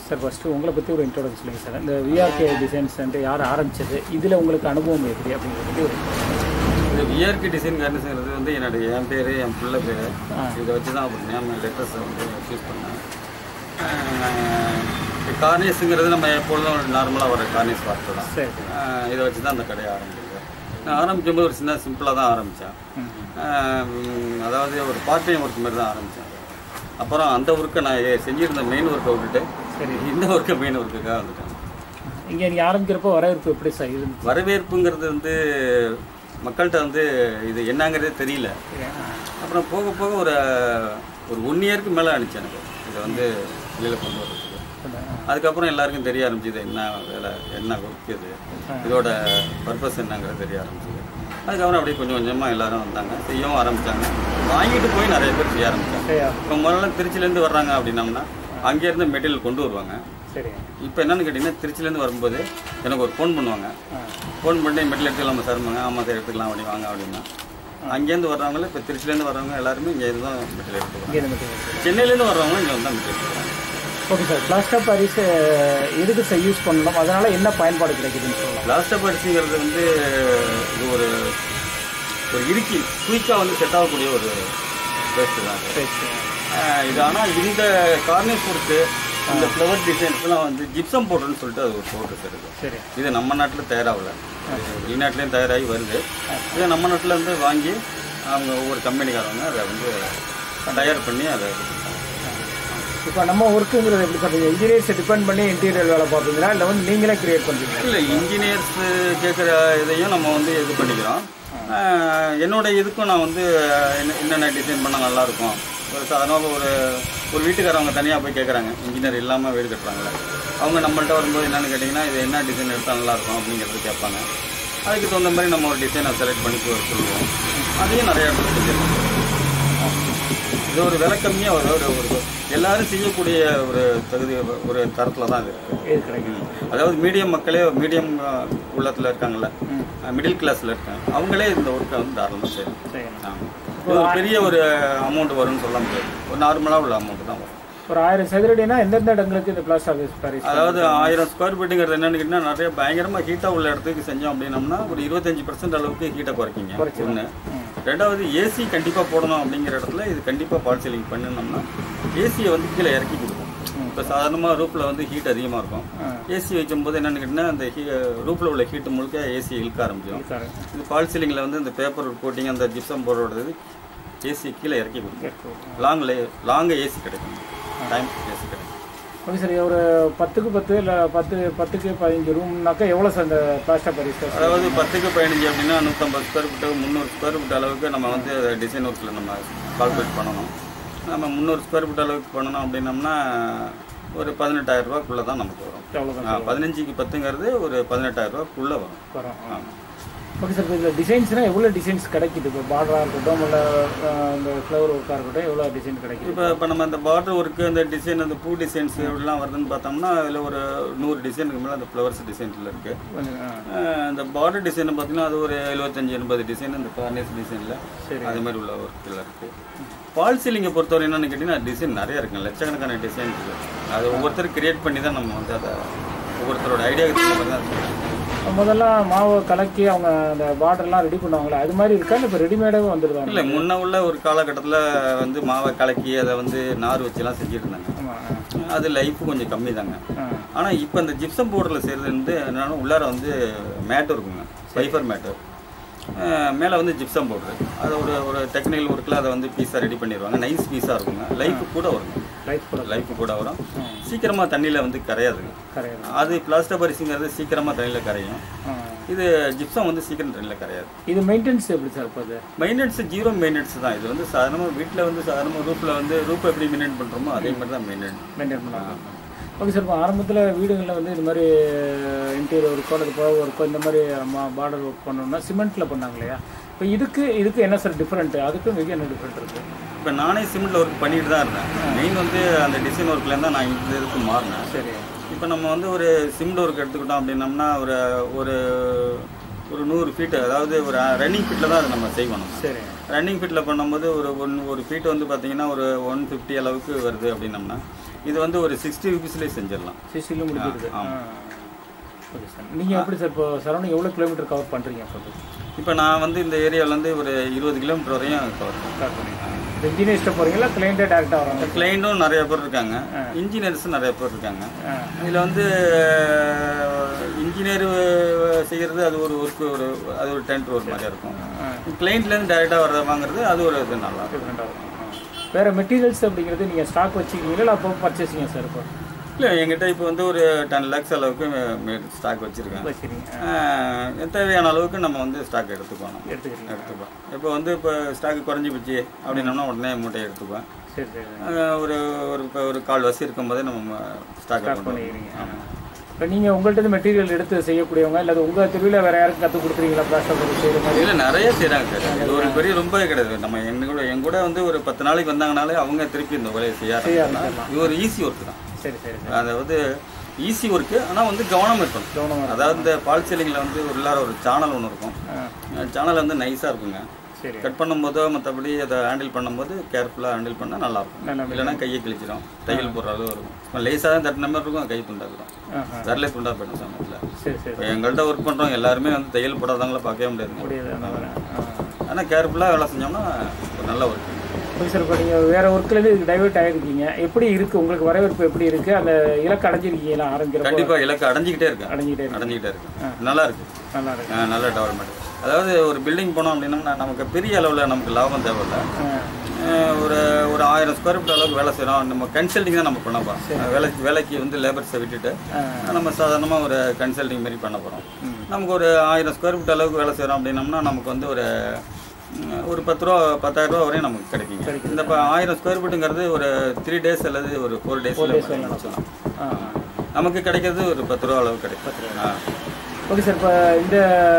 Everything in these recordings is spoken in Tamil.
சார் ஃபஸ்ட்டு உங்களை பற்றி ஒரு இன்ட்ரோடக்ஷன் சொல்லுங்கள் சார் இந்த விஆர்கே டிசைன்ஸ் வந்து யார் ஆரம்பிச்சது இதில் உங்களுக்கு அனுபவம் எப்படி அப்படிங்கிறத பற்றி ஒரு இந்த விஆர்கி டிசைன் கார்னிஸ்ங்கிறது வந்து என்னுடைய என் பேர் என் பிள்ளை பேர் ஆ. இதை வச்சு தான் அப்படி நேம் லெட்டர்ஸ் வந்து சூஸ் பண்ணேன் கார்னிஸுங்கிறது நம்ம எப்பொழுதும் நார்மலாக வர கார்னிஸ் வார்த்தை தான் சரி ஆஹ் இதை வச்சு தான் அந்த கடையை ஆரம்பிச்சது நான் ஆரம்பிக்கும்போது ஒரு சின்ன சிம்பிளாக தான் ஆரம்பித்தேன் ம் அதாவது ஒரு பார்ட் டைம் ஒர்க் மாதிரி தான் ஆரம்பித்தேன் அப்புறம் அந்த ஒர்க்கை நான் செஞ்சிருந்த மெயின் ஒர்க்கை விட்டுட்டு சரி இந்த ஒர்க்கை மெயின் ஒர்க்குக்காக வந்துட்டேன் இங்கே நீங்கள் ஆரம்பிக்கிறப்போ வரவேற்பு எப்படி சார் இருந்துச்சு வரவேற்புங்கிறது வந்து மக்கள்கிட்ட வந்து இது என்னங்கிறதே தெரியல அப்புறம் போக போக ஒரு ஒரு ஒன் இயருக்கு மேலே அனுப்பிச்சு எனக்கு இதை வந்து வெளியில் கொண்டு வரதுக்கு அதுக்கப்புறம் எல்லாருக்கும் தெரிய ஆரம்பிச்சுது என்ன வேலை என்ன ஒர்க் இது இதோட பர்பஸ் என்னங்கிறது தெரிய ஆரம்பிச்சுது அதுக்கப்புறம் அப்படியே கொஞ்சம் கொஞ்சமாக எல்லாரும் வந்தாங்க செய்யவும் ஆரம்பித்தாங்க வாங்கிட்டு போய் நிறைய பேர் செய்ய ஆரம்பித்தாங்க சரியா இப்போ முதல்ல திருச்சிலேருந்து வர்றாங்க அப்படின்னம்னா அங்கேருந்து மெட்டீரியல் கொண்டு வருவாங்க சரி இப்போ என்னன்னு கேட்டிங்கன்னா திருச்சிலேருந்து வரும்போது எனக்கு ஒரு ஃபோன் பண்ணுவாங்க ஆ ஃபோன் பண்ணி மெட்டல் எடுத்துக்கலாமா சார்மாங்க ஆமாம் சார் எடுத்துக்கலாம் அப்படி வாங்க அப்படின்னா அங்கேருந்து வர்றவங்கள இப்போ திருச்சிலேருந்து வர்றவங்க எல்லாருமே இங்கே இருந்து தான் மெட்டல் எடுத்துக்கலாம் இங்கே இருந்து மட்டும் சென்னையிலேருந்து வர்றவங்க இங்கே வந்து தான் மெட்டல் எடுத்துக்கலாம் ஓகே சார் பிளாஸ்டர் பாரிஸ் எதுக்கு சார் யூஸ் பண்ணணும் அதனால் என்ன பயன்பாடு கிடைக்குதுன்னு சொல்லலாம் லாஸ்ட்டாக படிச்சுங்கிறது வந்து இது ஒரு ஒரு இறுக்கி குயிக்காக வந்து செட் ஆகக்கூடிய ஒரு பேஸ்ட்டு தான் அது. சரி சரி ஆஹ் இது ஆனால் இந்த கார்னிஷ் பொறுத்து இந்த ஃப்ளவர் டிசைன்ஸ்லாம் வந்து ஜிப்சம் பவுடர்னு சொல்லிட்டு அது ஒரு பவுடர் சார் இது சரி இது நம்ம நாட்டில் தயாராகல வெளிநாட்டிலையும் தயாராகி வருது இது நம்ம நாட்டில் இருந்து வாங்கி அவங்க ஒவ்வொரு கம்பெனிக்காரவங்க அதை வந்து தயார் பண்ணி அதை இது பண்றாங்க. இப்போ நம்ம ஒர்க்குங்கிறது எப்படி பண்ணுறீங்க இன்ஜினியர்ஸை டிபெண்ட் பண்ணி இன்டீரியர் வேலை பார்ப்பீங்களா இல்லை வந்து நீங்களே கிரியேட் பண்ணுறீங்களா இல்லை இன்ஜினியர்ஸ் கேட்குற இதையும் நம்ம வந்து இது பண்ணிக்கிறோம் ஆஹ் என்னோட இதுக்கும் நான் வந்து என்ன- என்னென்ன டிசைன் பண்ணால் நல்லாயிருக்கும் ஒரு சாதாரணமாக ஒரு ஒரு வீட்டுக்காரவங்க தனியாக போய் கேட்குறாங்க இன்ஜினியர் இல்லாமல் வீடு கட்டுறாங்களே அவங்க நம்மள்ட்ட வரும்போது என்னென்னு கேட்டிங்கன்னா இது என்ன டிசைன் எடுத்தால் நல்லாயிருக்கும் அப்படிங்கிறது கேட்பாங்க அதுக்கு தகுந்த மாதிரி நம்ம ஒரு டிசைனை செலக்ட் பண்ணி கொ- சொல்லுவோம் அதையும் நிறைய இடத்துல செஞ்சிருக்கோம் இது ஒரு விலை கம்மியாக ஒரு ஒரு ஒரு எல்லாரும் செய்யக்கூடிய ஒரு தகுதி ஒரு தரத்தில் தான் இது இருக்குது இது கிடைக்கும் அதாவது மீடியம் மக்களே மீடியம் உள்ளத்தில் இருக்காங்கல்ல மிடில் கிளாஸில் இருக்காங்க அவங்களே இந்த ஒர்க்கை வந்து தாராளமாக செய்யலாம் சரி ஆமா. இது ஒரு பெரிய ஒரு அமௌண்ட் வரும்னு சொல்ல முடியாது ஒரு நார்மலாக உள்ள அமௌண்ட் தான் வரும் ஒரு ஆயிரம் சதுரடினா எந்தெந்த இடங்களுக்கு இந்த பிளாஸ்டர் பாரிஸ் அதாவது ஆயிரம் ஸ்கொயர் ஃபீட்டுங்கிறது என்னன்னு கேட்டிங்கன்னா நிறைய பயங்கரமாக ஹீட்டாக உள்ள இடத்துக்கு செஞ்சோம் அப்படின்னம்னா ஒரு இருபத்தஞ்சி பர்சன்ட் அளவுக்கு ஹீட்டை குறைக்கிங்க ஒன்று ரெண்டாவது ஏசி கண்டிப்பாக போடணும் அப்படிங்கிற இடத்துல இது கண்டிப்பாக பால் சீலிங் பண்ணினோம்னா ஏசியை வந்து கீழே இறக்கி கொடுக்கும் இப்போ சாதாரணமாக ரூப்பில் வந்து ஹீட் அதிகமாக இருக்கும் ஏசி வைக்கும்போது என்னன்னு கேட்டிங்கன்னா அந்த ரூப்பில் உள்ள ஹீட் முழுக்க ஏசி இழுக்க ஆரம்பிச்சிடும் சார் இது பால் சீலிங்கில் வந்து இந்த பேப்பர் கோட்டிங் அந்த ஜிப்சம் போடுறது ஏசி கீழே இறக்கி கொடுக்கும் லாங் லாங் ஏசி கிடைக்கும் டைம் ஏசி கிடைக்கும் ஓகே சார் ஒரு பத்துக்கு பத்து இல்லை பத்து பத்துக்கு பதினஞ்சு ரூம்னாக்கா எவ்வளோ சார் இந்த பிளாஸ்டர் பாரிஸ் அதாவது பத்துக்கு பதினஞ்சு அப்படின்னா நூற்றம்பது ஸ்கொயர் ஃபீட்டு முந்நூறு ஸ்கொயர் ஃபீட் அளவுக்கு நம்ம வந்து டிசைன் ஒர்க்கில் நம்ம கால்குலேட் பண்ணணும் நம்ம முந்நூறு ஸ்கொயர் ஃபீட் அளவுக்கு பண்ணணும் அப்படின்னம்னா ஒரு பதினெட்டாயிரம் ரூபாய்க்குள்ளே தான் நமக்கு வரும் எவ்வளோ ஆ, பதினஞ்சுக்கு பத்துங்கிறது ஒரு பதினெட்டாயிரம் ரூபாய்க்குள்ளே வரும் வரும் ஆமாம் ஓகே சார் இப்போ இதில் டிசைன்ஸ்னால் எவ்வளோ டிசைன்ஸ் கிடைக்குது இப்போ பார்டராக இருக்கட்டும் இல்லை இந்த ஃப்ளவர் ஒர்க்காக இருக்கட்டும் எவ்வளோ டிசைன் கிடைக்குது இப்போ இப்போ நம்ம இந்த பார்டர் ஒர்க்கு அந்த டிசைன் அந்த பூ டிசைன்ஸ் இப்படிலாம் வருதுன்னு பார்த்தோம்னா அதில் ஒரு நூறு டிசைனுக்கு மேலே அந்த ஃப்ளவர்ஸ் டிசைன்ஸில் இருக்குது கொஞ்சம் ஆ, இந்த பார்டர் டிசைன் பார்த்தீங்கன்னா அது ஒரு எழுபத்தஞ்சு எண்பது டிசைன் இந்த கார்னேஸ் டிசைனில் சரி. அது மாதிரி உள்ள ஒர்க்கில் இருக்குது பால் சீலிங்கை பொறுத்தவரை என்னன்னு கேட்டிங்கன்னா டிசைன் நிறைய இருக்குங்க லட்சக்கணக்கான டிசைன் இருக்குது அது ஒவ்வொருத்தர் கிரியேட் பண்ணி தான் நம்ம வந்து அதை ஒவ்வொருத்தரோட ஐடியாவுக்கு தகுந்த மாதிரி தான் அது செய்யணும். முதல்ல மாவு கலக்கி அவங்க அந்த பார்டர்லாம் ரெடி பண்ணுவாங்களே அது மாதிரி இருக்கா இல்லை இப்போ ரெடிமேடாகவே வந்துடுதாங்க இல்லை முன்ன உள்ள ஒரு காலகட்டத்தில் வந்து மாவை கலக்கி அதை வந்து நார் வச்சுலாம் செஞ்சுட்டு இருந்தாங்க ஆமாம் அது லைஃப் கொஞ்சம் கம்மி தாங்க ஆ ஆனால் இப்போ இந்த ஜிப்சம் பவுடரில் செய்கிறது வந்து என்னன்னா உள்ளார வந்து மேட் இருக்குங்க ஃபைபர் மேட்டு மேலே வந்து ஜிப்சம் பவுடர் அது ஒரு ஒரு டெக்னிக்கல் ஒர்க்கில் அதை வந்து பீஸாக ரெடி பண்ணிடுவாங்க நைஸ் பீஸாக இருக்குங்க லைஃப் கூட வருங்க லைஃப் கூட லைஃப் கூட வரும் சீக்கிரமாக தண்ணியில் வந்து கரையாதுங்க கரையாது அது பிளாஸ்டர் பரிசுங்கிறது சீக்கிரமாக தண்ணியில் கரையும் ஆ இது ஜிப்சம் வந்து சீக்கிரம் தண்ணியில் கரையாது இது மெயின்டெனன்ஸ் எப்படி சார் இப்போ அது மெயின்டெனன்ஸ் ஜீரோ மெயின்டெனன்ஸ் தான் இது வந்து சாதாரணமாக வீட்டில் வந்து சாதாரணமாக ரூஃபில் வந்து ரூப் எப்படி மெயின்டைன் பண்ணுறோமோ அதே மாதிரி தான் மெயின்டைன் மெயின்டைன் பண்ணலாம் ஓகே சார் இப்போ ஆரம்பத்தில் வீடுகளில் வந்து இது மாதிரி இன்டீரியர் ஒர்க்கோ அல்லது புறவு ஒர்க்கோ இந்த மாதிரி பார்டர் ஒர்க் பண்ணணும்னா சிமெண்ட்டில் பண்ணாங்க இல்லையா இப்போ இதுக்கு இதுக்கு என்ன சார் டிஃப்ரெண்ட்டு அதுக்கும் இதுக்கு என்ன டிஃப்ரெண்ட் இருக்குது இப்போ நானே சிமெண்ட்டில் ஒர்க் பண்ணிட்டு தான் இருந்தேன் மெயின் வந்து அந்த டிசைன் ஒர்க்லேருந்து தான் நான் இந்த இதுக்கு மாறினேன் சரி இப்போ நம்ம வந்து ஒரு சிமெண்ட் ஒர்க் எடுத்துக்கிட்டோம் அப்படின்னம்னா ஒரு ஒரு ஒரு நூறு ஃபீட்டு அதாவது ஒரு ரன்னிங் ஃபீட்டில் தான் அதை நம்ம செய்வோம் நம்ம சரி ரன்னிங் ஃபீட்டில் பண்ணும்போது ஒரு ஒன் ஒரு ஃபீட் வந்து பார்த்தீங்கன்னா ஒரு ஒன் ஃபிஃப்டி அளவுக்கு வருது அப்படின்னம்னா இது வந்து ஒரு சிக்ஸ்டி ருபீஸ்லேயே செஞ்சிடலாம் சிசிலும் முடிஞ்சிருது ஓகே சார் நீங்கள் எப்படி சார் இப்போ சரௌண்டிங் எவ்வளோ கிலோமீட்டர் கவர் பண்ணுறீங்க இப்போ இப்போ நான் வந்து இந்த ஏரியாவிலேருந்து ஒரு இருபது கிலோமீட்டர் வரையும் கவர் பண்ணுவேன் ஸ்டார்ட் பண்ணீங்க இன்ஜினியர்ஸ்ட்டை போகிறீங்களா கிளைண்ட்டே டேரெக்டாக வராங்க கிளைண்ட்டும் நிறைய பேர் இருக்காங்க இன்ஜினியர்ஸும் நிறைய பேர் இருக்காங்க ஆ இதில் வந்து இன்ஜினியர் செய்கிறது அது ஒரு ஒர்க்கு ஒரு அது ஒரு டென்ட் ஒர்க் மாதிரியா இருக்கும் கிளைண்ட்லேருந்து டைரெக்டாக வர வாங்குறது அது ஒரு இது நல்லா இருக்கும் டிஃப்ரெண்ட்டாக இருக்கும் வேறு மெட்டீரியல்ஸ் அப்படிங்கிறது நீங்கள் ஸ்டாக் வச்சுக்கிறீங்களா இல்லை அப்போ பர்ச்சேசிங்க சார் இப்போ இல்லை எங்கிட்ட இப்போ வந்து ஒரு டென் லேக்ஸ் அளவுக்கு ஸ்டாக் வச்சுருக்கேன் வச்சுக்கிறீங்க தேவையான அளவுக்கு நம்ம வந்து ஸ்டாக் எடுத்துக்குவோம் நம்ம எடுத்துக்கிறீங்க எடுத்துக்குவோம் இப்போ வந்து இப்போ ஸ்டாக் குறைஞ்சி போச்சு அப்படின்னோம்னா உடனே மூட்டையை எடுத்துக்குவேன் சரி சரி அஹ் ஒரு ஒரு இப்போ ஒரு கால் வசி இருக்கும்போதே நம்ம ஸ்டாக் ஸ்டாக் பண்ணிக்கிறீங்க இப்போ நீங்கள் உங்கள்கிட்ட மெட்டீரியல் எடுத்து செய்யக்கூடியவங்க இல்லை உங்கள் தெருவில் வேறு யாருக்கு கற்றுக் கொடுக்குறீங்களா பிளாஸ்டர் ஒர்க் செய்கிற மாதிரி இதில் நிறைய செய்கிறாங்க சார் இது ஒரு பெரிய ரொம்ப கிடையாது நம்ம எங்க கூட என் கூட வந்து ஒரு பத்து நாளைக்கு வந்தாங்கனாலே அவங்க திருப்பி இந்த வேலையை செய்ய ஆரம்பிச்சிடலாம் இது ஒரு ஈஸி ஒர்க் தான் சரி சரி அதாவது ஈஸி ஒர்க்கு ஆனால் வந்து கவனம் இருக்கணும் கவனமாக அதாவது இந்த பால் சீலிங்கில் வந்து உள்ளார ஒரு சேனல் ஒன்று இருக்கும் ஆ சேனல் வந்து நைஸாக இருக்குங்க சரி கட் பண்ணும்போதோ மற்றபடி அதை ஹேண்டில் பண்ணும்போது கேர்ஃபுல்லாக ஹேண்டில் பண்ணால் நல்லா இருக்கும் நல்லா இல்லைன்னா கையை கிழிச்சிடும் தையல் போடுற அளவு இருக்கும் லேசாக தான் தட்டின மாதிரி இருக்கும் கை துண்டாக்குறோம் ஆஹா விரலே துண்டா போயிடும் சமயத்தில் சரி சரி இப்போ எங்கள்கிட்ட ஒர்க் பண்ணுறோம் எல்லாருமே வந்து தையல் போடாதவங்கள பார்க்கவே முடியாது முடியாது அந்த மாதிரி ஆ ஆனால் கேர்ஃபுல்லாக வேலை செஞ்சோம்னா ஒரு நல்ல ஒர்க் ஓகே சார் இப்போ நீங்கள் வேறு ஒர்க்லேருந்து இதுக்கு டைவர்ட் ஆகிருக்கீங்க எப்படி இருக்குது உங்களுக்கு வரவேற்பு எப்படி இருக்குது அந்த இலக்கு அடைஞ்சிருக்கீங்களா ஆரம்பிக்கிறப்போ கண்டிப்பாக இலக்கு அடைஞ்சிக்கிட்டே இருக்கேன் அடைஞ்சிக்கிட்டே இருக்கு அடைஞ்சிக்கிட்டே இருக்கு நல்லா இருக்கு நல்லா இருக்கு ஆ, நல்ல டெவலப்மெண்ட் அதாவது ஒரு பில்டிங் போனோம் அப்படின்னா நமக்கு பெரிய அளவில் நமக்கு லாபம் தேவையில்ல ஆ அஹ் ஒரு ஒரு ஆயிரம் ஸ்கொயர் ஃபீட் அளவுக்கு வேலை செய்கிறோம் நம்ம கன்சல்டிங் தான் நம்ம பண்ண போகிறோம் வேலைக்கு வேலைக்கு வந்து லேபர்ஸை விட்டுட்டு ஆ. நம்ம சாதாரணமாக ஒரு கன்சல்டிங் மாதிரி பண்ண போகிறோம் நமக்கு ஒரு ஆயிரம் ஸ்கொயர் ஃபீட் அளவுக்கு வேலை செய்கிறோம் அப்படின்னம்னா நமக்கு வந்து ஒரு ம், ஒரு பத்து ரூபா பத்தாயிரம் ரூபா வரையும் நமக்கு கிடைக்குங்க இந்த இப்போ ஆயிரம் ஸ்கொயர் ஃபீட்டுங்கிறது ஒரு த்ரீ டேஸ் அல்லது ஒரு ஃபோர் டேஸில் முடிச்சிடலாம் ஆ நமக்கு கிடைக்கிறது ஒரு பத்து ரூபா அளவு கிடைக்கும் ஆ ஓகே சார் இப்போ இந்த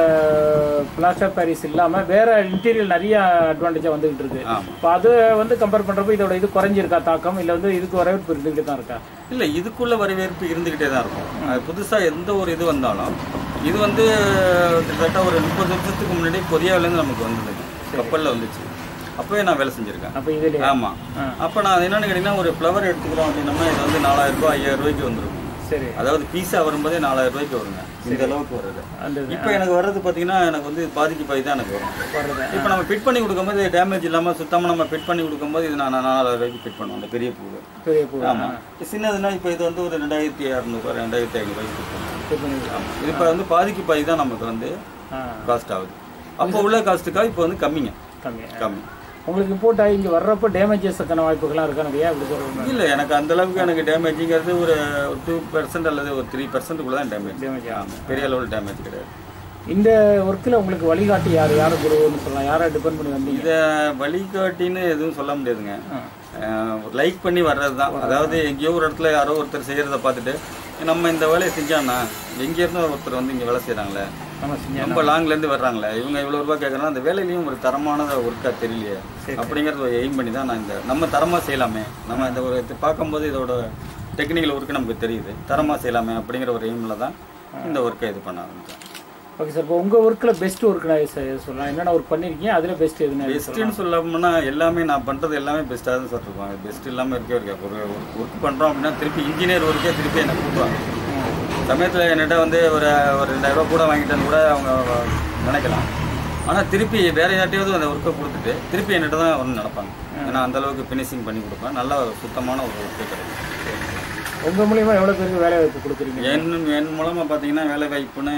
பிளாஸ்டர் பாரிஸ் இல்லாமல் வேற இன்டீரியல் நிறைய அட்வான்டேஜாக வந்துகிட்டு இருக்கு ஆமாம் இப்போ அது வந்து கம்பேர் பண்ணுறப்போ இதோட இது குறைஞ்சிருக்கா தாக்கம் இல்லை வந்து இதுக்கு வரவேற்பு இருந்துகிட்டு தான் இருக்கா இல்லை இதுக்குள்ள வரவேற்பு இருந்துக்கிட்டே தான் இருக்கும் அது புதுசாக எந்த ஒரு இது வந்தாலும் இது வந்து கிட்டத்தட்ட ஒரு முப்பது வருஷத்துக்கு முன்னாடி கொரியாவிலேருந்து நமக்கு வந்தது கப்பலில் வந்துச்சு அப்போவே நான் வேலை செஞ்சுருக்கேன் அப்போ இதில் ஆமாம் அப்போ நான் அது என்னென்னு கேட்டிங்கன்னா ஒரு ஃப்ளவர் எடுத்துக்கிறோம் அப்படின்னம்னா இது வந்து நாலாயிரம் ரூபாய் ஐயாயிரம் ரூபாய்க்கு வந்துருக்கும் சரி அதாவது பீஸா வரும்போதே நாலாயிரம் ரூபாய்க்கு வருங்க இந்த அளவுக்கு வருது அந்த இது இப்போ எனக்கு வர்றது பார்த்தீங்கன்னா எனக்கு வந்து பாதிக்கு பாதி தான் எனக்கு வரும் வர்றது இப்போ நம்ம ஃபிட் பண்ணி கொடுக்கும்போது டேமேஜ் இல்லாமல் சுத்தமாக நம்ம ஃபிட் பண்ணி கொடுக்கும்போது இது நான் நாலாயிரம் ரூபாய்க்கு ஃபிட் பண்ணுவோம் அந்த பெரிய பூவு பெரிய பூ ஆமாம் சின்னதுன்னா இப்போ இது வந்து ஒரு ரெண்டாயிரத்தி இரநூறுவா ரெண்டாயிரத்தி ஐநூறுபாய்க்கு ஃபிட் பண்ணுவோம் இது பண்ணிக்கலாம் ஆமாம் இது இப்போ வந்து பாதிக்கு பாதி தான் நமக்கு வந்து ஆ காஸ்ட் ஆகுது அப்போ உள்ள காஸ்ட்டுக்காக இப்போ வந்து கம்மிங்க கம்மி கம்மி உங்களுக்கு இம்போர்ட் ஆகி இங்கே வர்றப்போ டேமேஜஸ்க்கான வாய்ப்புகள்லாம் இருக்கா ஏன் அப்படி சொல்கிறோம் இல்லை எனக்கு அந்த அளவுக்கு எனக்கு டேமேஜுங்கிறது ஒரு டூ பர்சன்ட் அல்லது ஒரு த்ரீ பர்சன்ட்டுக்குள்ள தான் டேமேஜ் டேமேஜ் ஆகும் பெரிய அளவில் டேமேஜ் கிடையாது இந்த ஒர்க்கில் உங்களுக்கு வழிகாட்டி யார் யாரை குருன்னு சொல்லலாம் யாரை டிபெண்ட் பண்ணி வந்தீங்க இதை வழிகாட்டின்னு எதுவும் சொல்ல முடியாதுங்க ஆ லைக் பண்ணி வர்றது தான் அதாவது எங்கேயோ ஒரு இடத்துல யாரோ ஒருத்தர் செய்கிறத பார்த்துட்டு நம்ம இந்த வேலையை செஞ்சான்னா எங்கேருந்தோ ஒருத்தர் வந்து இங்கே வேலை செய்கிறாங்களே நம்ம செஞ்சா ரொம்ப லாங்லேருந்து வர்றாங்களே இவங்க இவ்வளோ ரூபாய் கேட்குறாங்க அந்த வேலையிலையும் ஒரு தரமான ஒர்க்காக தெரியலையே அப்படிங்கிறத ஒரு எய்ம் பண்ணி தான் நான் இந்த நம்ம தரமாக செய்யலாமே நம்ம இந்த ஒரு இது பார்க்கும்போது இதோட டெக்னிக்கல் ஒர்க்கு நமக்கு தெரியுது தரமாக செய்யலாமே அப்படிங்கிற ஒரு எய்மில் தான் இந்த ஒர்க்கை இது பண்ண ஆரம்பித்தேன் ஓகே சார் இப்போ உங்கள் ஒர்க்கில் பெஸ்ட் ஒர்க் நான் ச- சொல்லலாம் என்னென்ன ஒர்க் பண்ணியிருக்கீங்க அதில் பெஸ்ட் எதுன்னு பெஸ்ட்டுன்னு சொல்லணும்னா எல்லாமே நான் பண்ணுறது எல்லாமே பெஸ்ட்டாக தான் சார் இருக்கும் பெஸ்ட் இல்லாமல் இருக்கவே இருக்கா ஒரு ஒர்க் பண்ணுறோம் அப்படின்னா திருப்பி இன்ஜினியர் ஒர்க்கே திருப்பி என்னை கூப்பிடுவாங்க சமயத்தில் என்கிட்ட வந்து ஒரு ஒரு ரெண்டாயிரரூபா கூட வாங்கிட்டேன்னு கூட அவங்க நினைக்கலாம் ஆனால் திருப்பி வேற யார்ட்டையாவது அந்த ஒர்க்கை கொடுத்துட்டு திருப்பி என்கிட்ட தான் வந்து நடப்பாங்க ஏன்னா அந்த அளவுக்கு ஃபினிஷிங் பண்ணி கொடுப்பேன் நல்ல ஒரு சுத்தமான ஒரு ஒர்க்கு கிடைக்கும் உங்கள் மூலியமாக எவ்வளோ பேருக்கு வேலை வாய்ப்பு கொடுக்குறீங்க என் என் மூலமாக பார்த்தீங்கன்னா வேலை வாய்ப்புன்னு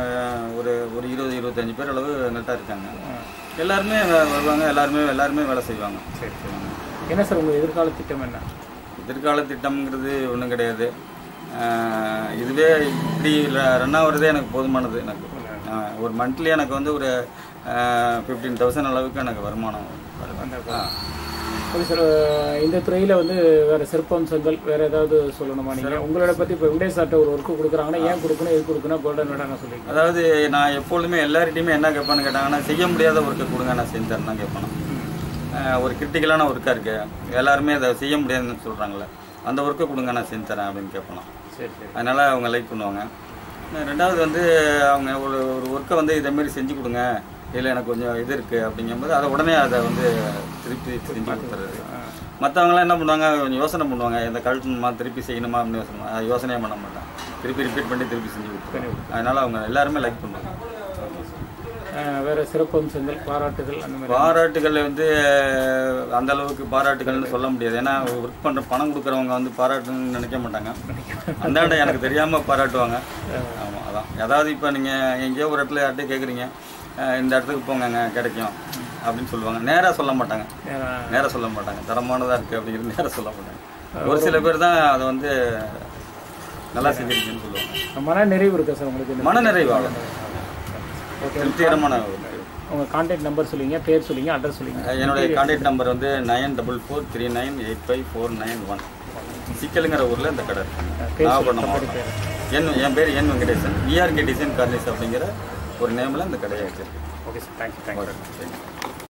ஒரு ஒரு இருபது இருபத்தஞ்சு பேர் அளவு எங்கள்கிட்ட இருக்காங்க எல்லாருமே வ- வருவாங்க எல்லாருமே எல்லாருமே வேலை செய்வாங்க சரி சரி என்ன சார் உங்கள் எதிர்கால திட்டம் என்ன எதிர்கால திட்டம்ங்கிறது ஒன்றும் கிடையாது ஆஹ் இதுவே இப்படி ரன் ஆகுறதே எனக்கு போதுமானது எனக்கு ஆஹ் ஒரு மந்த்லி எனக்கு வந்து ஒரு ஃபிஃப்டீன் தௌசண்ட் அளவுக்கு எனக்கு வருமானம் வருது. அந்த ஆ. ஓகே சார் இந்த துறையில் வந்து வேறு சிறப்பம்சங்கள் வேறு ஏதாவது சொல்லணுமா நீங்கள் உங்களோட பற்றி இப்போ வெங்கடேஷ் சார்ட்ட ஒரு ஒர்க்கு கொடுக்குறாங்கன்னா ஏன் கொடுக்கணும் எது கொடுக்கணும் கோல்டன் விடாங்க சொல்லிங்க அதாவது நான் எப்பொழுதுமே எல்லார்கிட்டையுமே என்ன கேட்பான்னு கேட்டாங்கன்னா செய்ய முடியாத ஒர்க்கை கொடுங்க நான் செஞ்சு தரேன் தான் கேட்பேன் ஆஹ் ஒரு கிரிட்டிக்கலான ஒர்க்காக இருக்கு எல்லாருமே அதை செய்ய முடியாதுன்னு சொல்கிறாங்களே அந்த ஒர்க்கை கொடுங்க நான் செஞ்சு தரேன் அப்படின்னு கேட்பேன் சரி சரி அதனால் அவங்க லைக் பண்ணுவாங்க அஹ் ரெண்டாவது வந்து அவங்க ஒரு ஒரு ஒர்க்கை வந்து இதே மாதிரி செஞ்சு கொடுங்க இதில் எனக்கு கொஞ்சம் இது இருக்குது அப்படிங்கும்போது அதை உடனே அதை வந்து திருப்பி செஞ்சு கொடுத்துறது மற்றவங்களாம் என்ன பண்ணுவாங்க கொஞ்சம் யோசனை பண்ணுவாங்க இந்த கழட்டணுமா திருப்பி செய்யணுமா அப்படின்னு யோசனை பண்ணுவாங்க. அது யோசனையே பண்ண மாட்டாங்க திருப்பி ரிப்பீட் பண்ணி திருப்பி செஞ்சு கொடுத்துருவாங்க அதனால அவங்க எல்லாருமே லைக் பண்ணுவாங்க அஹ் வேற சிறப்பு அம்சங்கள் பாராட்டுகள் அந்த மாதிரி பாராட்டுகள் வந்து அஹ், அந்த அளவுக்கு பாராட்டுகள்னு சொல்ல முடியாது ஏன்னா ஒர்க் பண்ணுற பணம் கொடுக்குறவங்க வந்து பாராட்டுன்னு நினைக்க மாட்டாங்க அந்தாண்ட எனக்கு தெரியாமல் பாராட்டுவாங்க ஆமாம் அதான் அதாவது இப்போ நீங்கள் எங்கேயோ ஒரு இடத்துல யார்கிட்டயும் கேட்குறீங்க இந்த இடத்துக்கு போங்கங்க கிடைக்கும் அப்படின்னு சொல்லுவாங்க நேராக சொல்ல மாட்டாங்க அஹ் நேராக சொல்ல மாட்டாங்க தரமானதாக இருக்குது அப்படிங்கிறது நேராக சொல்ல மாட்டாங்க ஒரு சில பேர் தான் அதை வந்து நல்லா செஞ்சிருக்கீங்கன்னு சொல்லுவாங்க மன நிறைவு இருக்கா சார் உங்களுக்கு இந்த- மனநிறைவு ஆகும் திருப்திகரமான ஒரு உங்க கான்டாக்ட் நம்பர் சொல்லுங்க பேர் சொல்லுங்க அட்ரஸ் சொல்லுங்க என்னுடைய கான்டாக்ட் நம்பர் வந்து nine double four three nine eight five four nine one சிக்கலுங்கிற ஊரில் இந்த கடை இருக்கு பேர் நாகப்பட்டினம் மாவட்டம் என் என் பேர் என் வெங்கடேசன் விஆர்கே டிசைன் கார்னிஸ் அப்படிங்கிற ஒரு நேமில் இந்த கடையை வச்சிருக்கேன் ஓகே சார் தேங்க்யூ தேங்க்யூ சரி